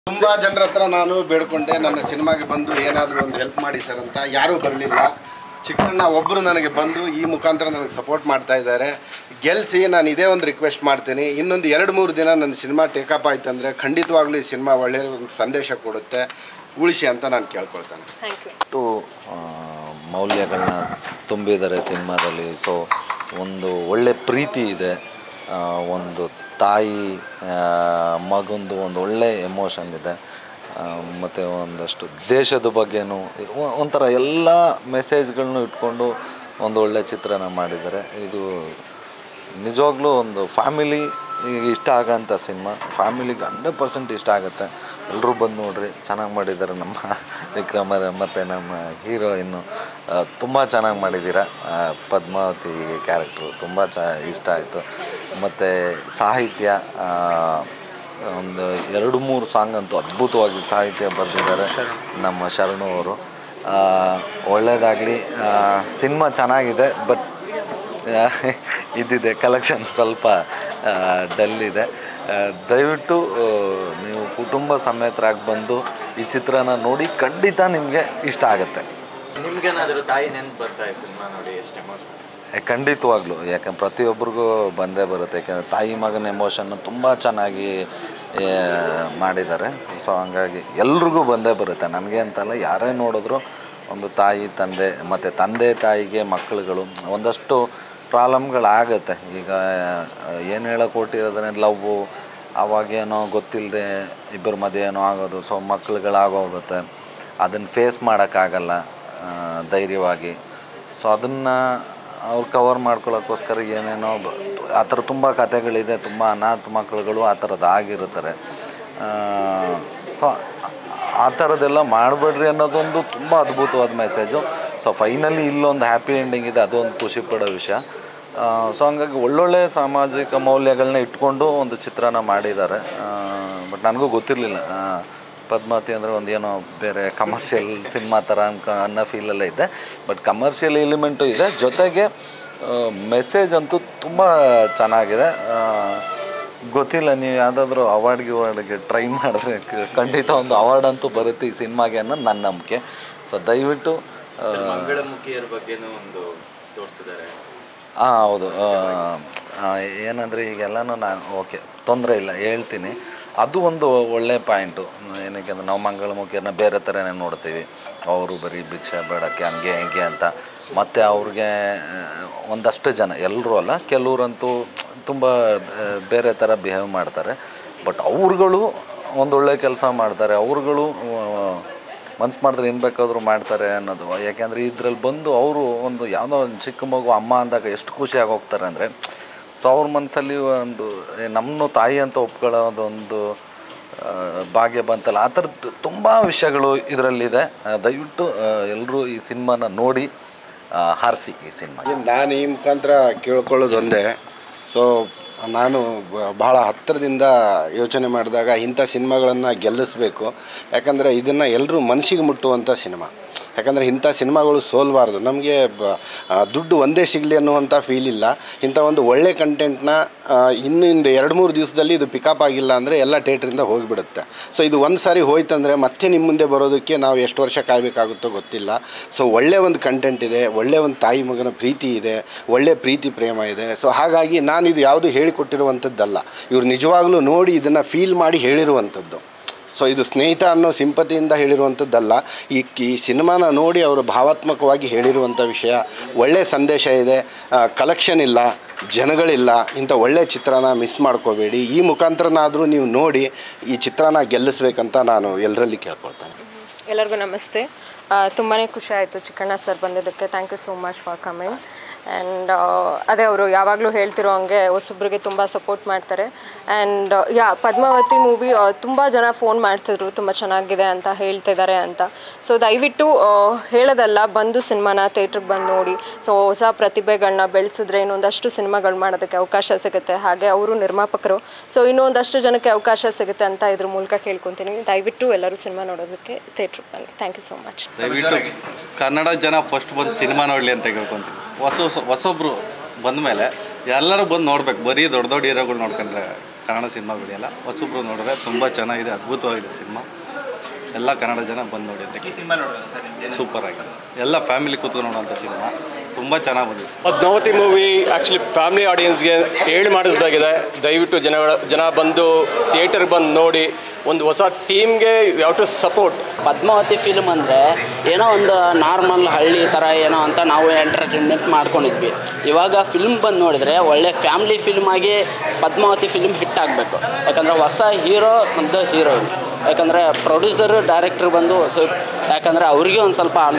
ತುಂಬ ಜನರ ಹತ್ರ ನಾನು ಬೇಡ್ಕೊಂಡೆ ನನ್ನ ಸಿನಿಮಾಗೆ ಬಂದು ಏನಾದರೂ ಒಂದು ಹೆಲ್ಪ್ ಮಾಡಿ ಸರ್ ಅಂತ ಯಾರೂ ಬರಲಿಲ್ಲ ಚಿಕ್ಕಣ್ಣ ಒಬ್ಬರು ನನಗೆ ಬಂದು ಈ ಮುಖಾಂತರ ನನಗೆ ಸಪೋರ್ಟ್ ಮಾಡ್ತಾ ಇದ್ದಾರೆ ಗೆಲ್ಲಿಸಿ ನಾನು ಇದೇ ಒಂದು ರಿಕ್ವೆಸ್ಟ್ ಮಾಡ್ತೀನಿ ಇನ್ನೊಂದು ಎರಡು ಮೂರು ದಿನ ನನ್ನ ಸಿನಿಮಾ ಟೇಕಪ್ ಆಯ್ತು ಅಂದರೆ ಖಂಡಿತವಾಗ್ಲೂ ಈ ಸಿನಿಮಾ ಒಳ್ಳೆಯ ಒಂದು ಸಂದೇಶ ಕೊಡುತ್ತೆ ಉಳಿಸಿ ಅಂತ ನಾನು ಕೇಳ್ಕೊಳ್ತೇನೆ ಥ್ಯಾಂಕ್ ಯು ಎಷ್ಟು ಆ, ಮೌಲ್ಯಗಳನ್ನ ತುಂಬಿದ್ದಾರೆ ಸಿನಿಮಾದಲ್ಲಿ ಸೊ ಒಂದು ಒಳ್ಳೆ ಪ್ರೀತಿ ಇದೆ ಆ, ಒಂದು ತಾಯಿ ಆ, ಮಗಂದು ಒಂದು ಒಳ್ಳೆ ಎಮೋಷನ್ ಇದೆ ಮತ್ತು ಒಂದಷ್ಟು ದೇಶದ ಬಗ್ಗೆನೂ ಒ- ಒಂಥರ ಎಲ್ಲ ಮೆಸೇಜ್ಗಳನ್ನೂ ಇಟ್ಕೊಂಡು ಒಂದು ಒಳ್ಳೆ ಚಿತ್ರನ ಮಾಡಿದ್ದಾರೆ ಇದು ನಿಜವಾಗ್ಲೂ ಒಂದು ಫ್ಯಾಮಿಲಿ ಇಷ್ಟ ಆಗೋಂಥ ಸಿನಿಮಾ ಫ್ಯಾಮಿಲಿಗೆ ಹಂಡ್ರೆಡ್ ಪರ್ಸೆಂಟ್ ಇಷ್ಟ ಆಗುತ್ತೆ ಎಲ್ಲರೂ ಬಂದು ನೋಡ್ರಿ ಚೆನ್ನಾಗಿ ಮಾಡಿದ್ದಾರೆ ನಮ್ಮ ವಿಕ್ರಮರ ಮತ್ತು ನಮ್ಮ ಹೀರೋಯಿನ್ನು ತುಂಬ ಚೆನ್ನಾಗಿ ಮಾಡಿದ್ದೀರಾ ಆ, ಪದ್ಮಾವತಿ ಕ್ಯಾರೆಕ್ಟ್ರು ತುಂಬ ಚ ಇಷ್ಟ ಆಯಿತು ಮತ್ತು ಸಾಹಿತ್ಯ ಆ, ಒಂದು ಎರಡು ಮೂರು ಸಾಂಗ್ ಅಂತೂ ಅದ್ಭುತವಾಗಿ ಸಾಹಿತ್ಯ ಬರೆದಿದ್ದಾರೆ ನಮ್ಮ ಶರಣು ಅವರು ಒಳ್ಳೆಯದಾಗಲಿ ಸಿನಿಮಾ ಚೆನ್ನಾಗಿದೆ ಬಟ್ ಇದ್ದಿದೆ ಕಲೆಕ್ಷನ್ ಸ್ವಲ್ಪ ಡಲ್ ಇದೆ ಆ, ದಯವಿಟ್ಟು ಆ, ನೀವು ಕುಟುಂಬ ಸಮೇತರಾಗಿ ಬಂದು ಈ ಚಿತ್ರನ ನೋಡಿ ಖಂಡಿತ ನಿಮಗೆ ಇಷ್ಟ ಆಗುತ್ತೆ ನಿಮ್ಗೇನಾದರೂ ತಾಯಿ ನೆನ್ಪು ಬರ್ತಾ ಈ ಸಿನಿಮಾ ನೋಡಿ ಎಷ್ಟು ಎಮೋಷನ್ ಏ, ಖಂಡಿತವಾಗ್ಲೂ ಯಾಕಂದ್ರೆ ಪ್ರತಿಯೊಬ್ಬರಿಗೂ ಬಂದೇ ಬರುತ್ತೆ ಯಾಕಂದರೆ ತಾಯಿ ಮಗನ ಎಮೋಷನ್ನು ತುಂಬ ಚೆನ್ನಾಗಿ ಏ, ಮಾಡಿದ್ದಾರೆ ಸೊ ಹಂಗಾಗಿ ಎಲ್ರಿಗೂ ಬಂದೇ ಬರುತ್ತೆ ನನಗೆ ಅಂತಲ್ಲ ಯಾರೇ ನೋಡಿದ್ರು ಒಂದು ತಾಯಿ ತಂದೆ ಮತ್ತು ತಂದೆ ತಾಯಿಗೆ ಮಕ್ಕಳುಗಳು ಒಂದಷ್ಟು ಪ್ರಾಬ್ಲಮ್ಗಳಾಗತ್ತೆ ಈಗ ಏನು ಹೇಳೋಕೆ ಹೊಟ್ಟಿರೋದ್ರೆ ಲವ್ವು ಅವಾಗೇನೋ ಗೊತ್ತಿಲ್ಲದೆ ಇಬ್ಬರ ಮಧ್ಯೆ ಏನೋ ಆಗೋದು ಸೊ ಮಕ್ಳುಗಳಾಗೋಗುತ್ತೆ ಅದನ್ನು ಫೇಸ್ ಮಾಡೋಕ್ಕಾಗಲ್ಲ ಆ, ಧೈರ್ಯವಾಗಿ ಸೊ ಅದನ್ನು ಅವ್ರು ಕವರ್ ಮಾಡ್ಕೊಳ್ಳೋಕ್ಕೋಸ್ಕರ ಏನೇನೋ ಬ- ಆ ಥರ ತುಂಬ ಕಥೆಗಳಿದೆ ತುಂಬ ಅನಾಥ ಮಕ್ಕಳುಗಳು ಆ ಥರದ್ದು ಆಗಿರ್ತಾರೆ ಸೊ ಆ ಥರದ್ದೆಲ್ಲ ಮಾಡಬೇಡ್ರಿ ಅನ್ನೋದೊಂದು ತುಂಬ ಅದ್ಭುತವಾದ ಮೆಸೇಜು ಸೊ ಫೈನಲಿ ಇಲ್ಲೊಂದು ಹ್ಯಾಪಿ ಎಂಡಿಂಗ್ ಇದೆ ಅದೊಂದು ಖುಷಿ ಪಡೋ ವಿಷಯ ಸೊ ಹಂಗಾಗಿ ಒಳ್ಳೊಳ್ಳೆ ಸಾಮಾಜಿಕ ಮೌಲ್ಯಗಳನ್ನ ಇಟ್ಕೊಂಡು ಒಂದು ಚಿತ್ರನ ಮಾಡಿದ್ದಾರೆ ಬಟ್ ನನಗೂ ಗೊತ್ತಿರಲಿಲ್ಲ ಪದ್ಮಾವತಿ ಅಂದರೆ ಒಂದು ಏನೋ ಬೇರೆ ಕಮರ್ಷಿಯಲ್ ಸಿನಿಮಾ ಥರ ಅನ್ಕ ಅನ್ನೋ ಫೀಲಲ್ಲೇ ಇದೆ ಬಟ್ ಕಮರ್ಷಿಯಲ್ ಎಲಿಮೆಂಟು ಇದೆ ಜೊತೆಗೆ ಮೆಸೇಜ್ ಅಂತೂ ತುಂಬ ಚೆನ್ನಾಗಿದೆ ಆ, ಗೊತ್ತಿಲ್ಲ ನೀವು ಯಾವುದಾದ್ರೂ ಅವಾರ್ಡ್ ಗಿವಾರ್ಡ್ಗೆ ಟ್ರೈ ಮಾಡಿದ್ರೆ ಕ- ಖಂಡಿತ ಒಂದು ಅವಾರ್ಡ್ ಅಂತೂ ಬರುತ್ತೆ ಈ ಸಿನಿಮಾಗೆ ಅನ್ನೋದು ನನ್ನ ನಂಬಿಕೆ ಸೊ ದಯವಿಟ್ಟು ಆ, ಮಂಗಳಮುಖಿಯರ ಬಗ್ಗೆನೂ ಒಂದು ತೋರಿಸಿದ್ದಾರೆ ಹಾಂ ಹೌದು ಏನಂದರೆ ಈಗೆಲ್ಲನೂ ನಾನು ಓಕೆ ತೊಂದರೆ ಇಲ್ಲ ಹೇಳ್ತೀನಿ ಅದು ಒಂದು ಒಳ್ಳೆ ಪಾಯಿಂಟು ಏನಕ್ಕೆ ಅಂದರೆ ನಾವು ಮಂಗಳಮುಖಿಯರನ್ನ ಬೇರೆ ಥರನೇ ನೋಡ್ತೀವಿ ಅವರು ಬರೀ ಭಿಕ್ಷೆ ಬೇಡಕ್ಕೆ ಹಂಗೆ ಹಿಂಗೆ ಅಂತ ಮತ್ತು ಅವ್ರಿಗೆ ಆ, ಒಂದಷ್ಟು ಜನ ಎಲ್ಲರೂ ಅಲ್ಲ ಕೆಲವರಂತೂ ತುಂಬ ಆ, ಬೇರೆ ಥರ ಬಿಹೇವ್ ಮಾಡ್ತಾರೆ ಬಟ್ ಅವ್ರುಗಳು ಒಂದೊಳ್ಳೆ ಕೆಲಸ ಮಾಡ್ತಾರೆ ಅವ್ರುಗಳು ಮನ್ಸು ಮಾಡಿದ್ರೆ ಏನು ಬೇಕಾದರೂ ಮಾಡ್ತಾರೆ ಅನ್ನೋದು ಯಾಕೆಂದರೆ ಇದ್ರಲ್ಲಿ ಬಂದು ಅವರು ಒಂದು ಯಾವುದೋ ಒಂದು ಚಿಕ್ಕ ಮಗು ಅಮ್ಮ ಅಂದಾಗ ಎಷ್ಟು ಖುಷಿಯಾಗಿ ಹೋಗ್ತಾರೆ ಅಂದರೆ ಸೊ ಅವ್ರ ಮನಸ್ಸಲ್ಲಿ ಒಂದು ಏ, ನಮ್ಮನ್ನು ತಾಯಿ ಅಂತ ಒಪ್ಕೊಳ್ಳೋದೊಂದು ಆ, ಭಾಗ್ಯ ಬಂತಲ್ಲ ಆ ಥರದ್ದು ತುಂಬ ವಿಷಯಗಳು ಇದರಲ್ಲಿದೆ ಆ, ದಯವಿಟ್ಟು ಎಲ್ಲರೂ ಈ ಸಿನಿಮಾನ ನೋಡಿ ಹಾರಿಸಿ ಈ ಸಿನಿಮಾ ನಾನು ಈ ಮುಖಾಂತರ ಕೇಳ್ಕೊಳ್ಳೋದು ಒಂದೇ ಸೊ ನಾನು ಬ- ಬಹಳ ಹತ್ತಿರದಿಂದ ಯೋಚನೆ ಮಾಡಿದಾಗ ಇಂಥ ಸಿನಿಮಾಗಳನ್ನು ಗೆಲ್ಲಿಸ್ಬೇಕು ಯಾಕಂದರೆ ಇದನ್ನು ಎಲ್ಲರೂ ಮನಸ್ಸಿಗೆ ಮುಟ್ಟುವಂಥ ಸಿನಿಮಾ ಯಾಕಂದರೆ ಇಂಥ ಸಿನಿಮಾಗಳು ಸೋಲ್ಬಾರ್ದು ನಮಗೆ ಬ- ಆ, ದುಡ್ಡು ಒಂದೇ ಸಿಗಲಿ ಅನ್ನುವಂಥ ಫೀಲ್ ಇಲ್ಲ ಇಂಥ ಒಂದು ಒಳ್ಳೆ ಕಂಟೆಂಟ್ನ ಇನ್ನು ಇಂದು ಎರಡು ಮೂರು ದಿವಸದಲ್ಲಿ ಇದು ಪಿಕಪ್ ಆಗಿಲ್ಲ ಅಂದರೆ ಎಲ್ಲ ಥಿಯೇಟ್ರಿಂದ ಹೋಗಿಬಿಡುತ್ತೆ ಸೊ ಇದು ಒಂದು ಸಾರಿ ಹೋಯ್ತಂದರೆ ಮತ್ತೆ ನಿಮ್ಮ ಮುಂದೆ ಬರೋದಕ್ಕೆ ನಾವು ಎಷ್ಟು ವರ್ಷ ಕಾಯಬೇಕಾಗುತ್ತೋ ಗೊತ್ತಿಲ್ಲ ಸೊ ಒಳ್ಳೆ ಒಂದು ಕಂಟೆಂಟ್ ಇದೆ ಒಳ್ಳೆ ಒಂದು ತಾಯಿ ಮಗನ ಪ್ರೀತಿ ಇದೆ ಒಳ್ಳೆ ಪ್ರೀತಿ ಪ್ರೇಮ ಇದೆ ಸೊ ಹಾಗಾಗಿ ನಾನು ಇದು ಯಾವುದು ಹೇಳಿಕೊಟ್ಟಿರುವಂಥದ್ದಲ್ಲ ಇವ್ರು ನಿಜವಾಗ್ಲೂ ನೋಡಿ ಇದನ್ನು ಫೀಲ್ ಮಾಡಿ ಹೇಳಿರುವಂಥದ್ದು ಸೊ ಇದು ಸ್ನೇಹಿತ ಅನ್ನೋ ಸಿಂಪತಿಯಿಂದ ಹೇಳಿರುವಂಥದ್ದಲ್ಲ ಈ ಈ ಸಿನಿಮಾನ ನೋಡಿ ಅವರು ಭಾವಾತ್ಮಕವಾಗಿ ಹೇಳಿರುವಂಥ ವಿಷಯ ಒಳ್ಳೆಯ ಸಂದೇಶ ಇದೆ ಕಲೆಕ್ಷನ್ ಇಲ್ಲ ಜನಗಳಿಲ್ಲ ಇಂಥ ಒಳ್ಳೆಯ ಚಿತ್ರನ ಮಿಸ್ ಮಾಡ್ಕೋಬೇಡಿ ಈ ಮುಖಾಂತರನಾದರೂ ನೀವು ನೋಡಿ ಈ ಚಿತ್ರನ ಗೆಲ್ಲಿಸ್ಬೇಕಂತ ನಾನು ಎಲ್ಲರಲ್ಲಿ ಕೇಳ್ಕೊಳ್ತೇನೆ ಎಲ್ಲರಿಗೂ ನಮಸ್ತೆ ತುಂಬಾ ಖುಷಿ ಆಯಿತು ಚಿಕ್ಕಣ್ಣ ಸರ್ ಬಂದಿದ್ದಕ್ಕೆ thank you so much for coming and ಅದೇ ಅವರು ಯಾವಾಗಲೂ ಹೇಳ್ತಿರೋ ಹಂಗೆ ಹೊಸೊಬ್ರಿಗೆ ತುಂಬ ಸಪೋರ್ಟ್ ಮಾಡ್ತಾರೆ ಆ್ಯಂಡ್ ಯಾ ಪದ್ಮಾವತಿ ಮೂವಿ ತುಂಬ ಜನ ಫೋನ್ ಮಾಡ್ತಿದ್ರು ತುಂಬ ಚೆನ್ನಾಗಿದೆ ಅಂತ ಹೇಳ್ತಿದ್ದಾರೆ ಅಂತ ಸೊ ದಯವಿಟ್ಟು ಆ, ಹೇಳೋದಲ್ಲ ಬಂದು ಸಿನಿಮಾನ ಥಿಯೇಟ್ರಿಗೆ ಬಂದು ನೋಡಿ ಸೊ ಹೊಸ ಪ್ರತಿಭೆಗಳನ್ನ ಬೆಳೆಸಿದ್ರೆ ಇನ್ನೊಂದಷ್ಟು ಸಿನಿಮಾಗಳು ಮಾಡೋದಕ್ಕೆ ಅವಕಾಶ ಸಿಗುತ್ತೆ ಹಾಗೆ ಅವರು ನಿರ್ಮಾಪಕರು ಸೊ ಇನ್ನೊಂದಷ್ಟು ಜನಕ್ಕೆ ಅವಕಾಶ ಸಿಗುತ್ತೆ ಅಂತ ಇದ್ರ ಮೂಲಕ ಕೇಳ್ಕೊತೀನಿ ದಯವಿಟ್ಟು ಎಲ್ಲರೂ ಸಿನಿಮಾ ನೋಡೋದಕ್ಕೆ ಥಿಯೇಟ್ರಿಗೆ ಬನ್ನಿ ಥ್ಯಾಂಕ್ ಯು ಸೋ ಮಚ್ ದಯವಿಟ್ಟು ಕನ್ನಡ ಜನ ಫಸ್ಟ್ ಬಂದು ಸಿನಿಮಾ ನೋಡಲಿ ಅಂತ ಕೇಳ್ಕೊಂತೀವಿ ಹೊಸ ಹೊಸ ಹೊಸೊಬ್ರು ಬಂದ ಮೇಲೆ ಎಲ್ಲರೂ ಬಂದು ನೋಡ್ಬೇಕು ಬರೀ ದೊಡ್ಡ ದೊಡ್ಡ ಹೀರೋಗಳು ನೋಡ್ಕೊಂಡ್ರೆ ಕನ್ನಡ ಸಿನಿಮಾಗಳೆಲ್ಲ ಹೊಸಬ್ರು ನೋಡಿದ್ರೆ ತುಂಬ ಚೆನ್ನಾಗಿದೆ ಅದ್ಭುತವಾಗಿದೆ ಸಿನಿಮಾ ಎಲ್ಲ ಕನ್ನಡ ಜನ ಬಂದು ನೋಡಿ ಅಂತ ಸೂಪರ್ ಆಗಿದೆ ಎಲ್ಲ ಫ್ಯಾಮಿಲಿ ಕೂತ್ಕೊಂಡು ನೋಡೋಂಥ ಸಿನಿಮಾ ತುಂಬ ಚೆನ್ನಾಗಿ ಬಂದಿದೆ ಪದ್ಮಾವತಿ ಮೂವಿ ಆ್ಯಕ್ಚುಲಿ ಫ್ಯಾಮಿಲಿ ಆಡಿಯನ್ಸ್ಗೆ ಹೇಳಿ ಮಾಡಿಸ್ದಾಗಿದೆ ದಯವಿಟ್ಟು ಜನಗಳ ಜನ ಬಂದು ಥಿಯೇಟರ್ಗೆ ಬಂದು ನೋಡಿ ಒಂದು ಹೊಸ ಟೀಮ್ಗೆ ಯಾವ ಟು ಸಪೋರ್ಟ್ ಪದ್ಮಾವತಿ ಫಿಲ್ಮ್ ಅಂದರೆ ಏನೋ ಒಂದು ನಾರ್ಮಲ್ ಹಳ್ಳಿ ಥರ ಏನೋ ಅಂತ ನಾವು ಎಂಟರ್ಟೈನ್ಮೆಂಟ್ ಮಾಡ್ಕೊಂಡಿದ್ವಿ ಇವಾಗ ಫಿಲ್ಮ್ ಬಂದು ನೋಡಿದರೆ ಒಳ್ಳೆ ಫ್ಯಾಮ್ಲಿ ಫಿಲ್ಮ್ ಆಗಿ ಪದ್ಮಾವತಿ ಫಿಲ್ಮ್ ಹಿಟ್ ಆಗಬೇಕು ಯಾಕಂದರೆ ಹೊಸ ಹೀರೋ ಮತ್ತು ಹೀರೋಯಿನ್ ಯಾಕಂದರೆ ಪ್ರೊಡ್ಯೂಸರು ಡೈರೆಕ್ಟ್ರ್ ಬಂದು ಹೊಸ ಯಾಕಂದರೆ ಅವ್ರಿಗೆ ಒಂದು ಸ್ವಲ್ಪ